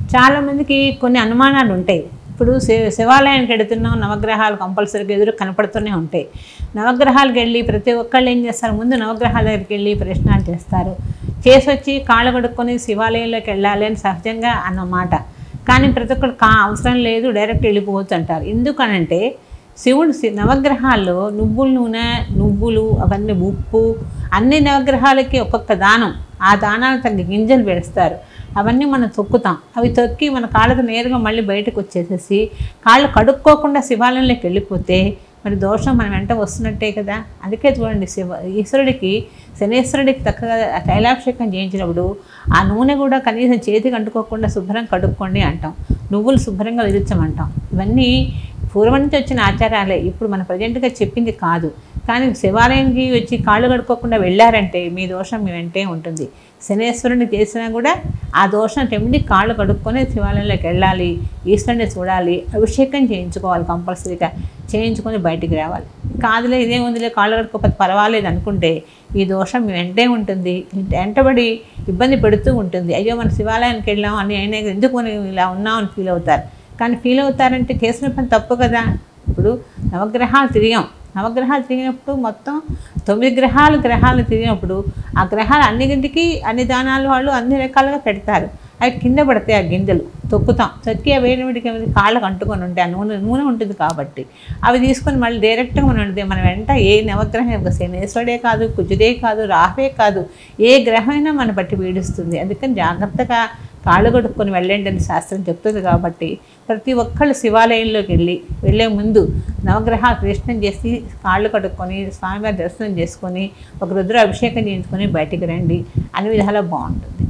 చాలామందికి కొన్ని అనుమానాలు ఉంటాయి ఇప్పుడు శి శివాలయానికి వెళుతున్నాం నవగ్రహాలు కంపల్సరీగా ఎదురు కనపడుతూనే ఉంటాయి నవగ్రహాలకు వెళ్ళి ప్రతి ఒక్కళ్ళు ఏం చేస్తారు ముందు నవగ్రహాల దగ్గరికి వెళ్ళి ప్రశ్నలు చేస్తారు చేసి వచ్చి కాళ్ళు కడుక్కొని శివాలయంలోకి వెళ్ళాలి అని సహజంగా అన్నమాట కానీ ప్రతి ఒక్కరు కా అవసరం లేదు డైరెక్ట్ వెళ్ళిపోవచ్చు అంటారు ఎందుకనంటే శివుడు శి- నవగ్రహాల్లో నువ్వుల నూనె నువ్వులు అవన్నీ ఉప్పు అన్ని నవగ్రహాలకి ఒక్కొక్క దానం ఆ దానాలు తగ్గ గింజలు పెడతారు అవన్నీ మనం తొక్కుతాం అవి తొక్కి మన కాళ్ళతో నేరుగా మళ్ళీ బయటకు వచ్చేసేసి కాళ్ళు కడుక్కోకుండా శివాలయంలోకి వెళ్ళిపోతే మరి దోషం మన వెంట వస్తున్నట్టే కదా అందుకే చూడండి శివ ఈశ్వరుడికి శనేశ్వరుడికి చక్కగా తైలాభిషేకం చేయించినప్పుడు ఆ నూనె కూడా కనీసం చేతికి అంటుకోకుండా శుభ్రం కడుక్కోండి అంటాం నువ్వులు శుభ్రంగా విధించమంటాం ఇవన్నీ పూర్వం నుంచి వచ్చిన ఆచారాలే ఇప్పుడు మన ప్రజెంట్గా చెప్పింది కాదు కానీ శివాలయానికి వచ్చి కాళ్ళు కడుక్కోకుండా వెళ్ళారంటే మీ దోషం మీ వెంటే ఉంటుంది శనేశ్వరుని చేసినా కూడా ఆ దోషం తెమ్మిడి కాళ్ళు కడుక్కొని శివాలయంలోకి వెళ్ళాలి ఈశ్వరుని చూడాలి అభిషేకం చేయించుకోవాలి కంపల్సరీగా చేయించుకొని బయటికి రావాలి కాదులే ఇదే ఉందిలే కాళ్ళు కడుక్కోకపోతే పర్వాలేదు అనుకుంటే ఈ దోషం మీ వెంటే ఉంటుంది వెంటబడి ఇబ్బంది పెడుతూ ఉంటుంది అయ్యో మన శివాలయానికి వెళ్ళాం అని అయినా ఎందుకు మనం ఇలా ఉన్నాం అని ఫీల్ అవుతారు కానీ ఫీల్ అవుతారంటే చేసిన పని తప్పు కదా ఇప్పుడు నవగ్రహాలు తిరిగాం నవగ్రహాలు తిరిగినప్పుడు మొత్తం తొమ్మిది గ్రహాలు గ్రహాలు తిరిగినప్పుడు ఆ గ్రహాలు అన్నింటికి అన్ని దానాలు వాళ్ళు అన్ని రకాలుగా పెడతారు అవి కింద పడతాయి ఆ గింజలు తొక్కుతాం తొక్కి అవి వేడికి కాళ్ళకు అంటుకొని ఉంటాయి ఆ నూనె నూనె ఉంటుంది కాబట్టి అవి తీసుకొని మళ్ళీ డైరెక్ట్గా మనం వండితే మన వెంట ఏ నవగ్రహం శనేశ్వరుడే కాదు కుజుడే కాదు రాహువే కాదు ఏ గ్రహమైనా మన బట్టి పీడిస్తుంది అందుకని జాగ్రత్తగా కాళ్ళు కడుక్కొని వెళ్ళండి అని శాస్త్రం చెప్తుంది కాబట్టి ప్రతి ఒక్కళ్ళు శివాలయంలోకి వెళ్ళి వెళ్ళే ముందు నవగ్రహాలు ప్రదర్శనం చేసి కాళ్ళు కడుక్కొని స్వామివారి దర్శనం చేసుకొని ఒక రుద్ర అభిషేకం చేయించుకొని బయటికి రండి అన్ని విధాలా బాగుంటుంది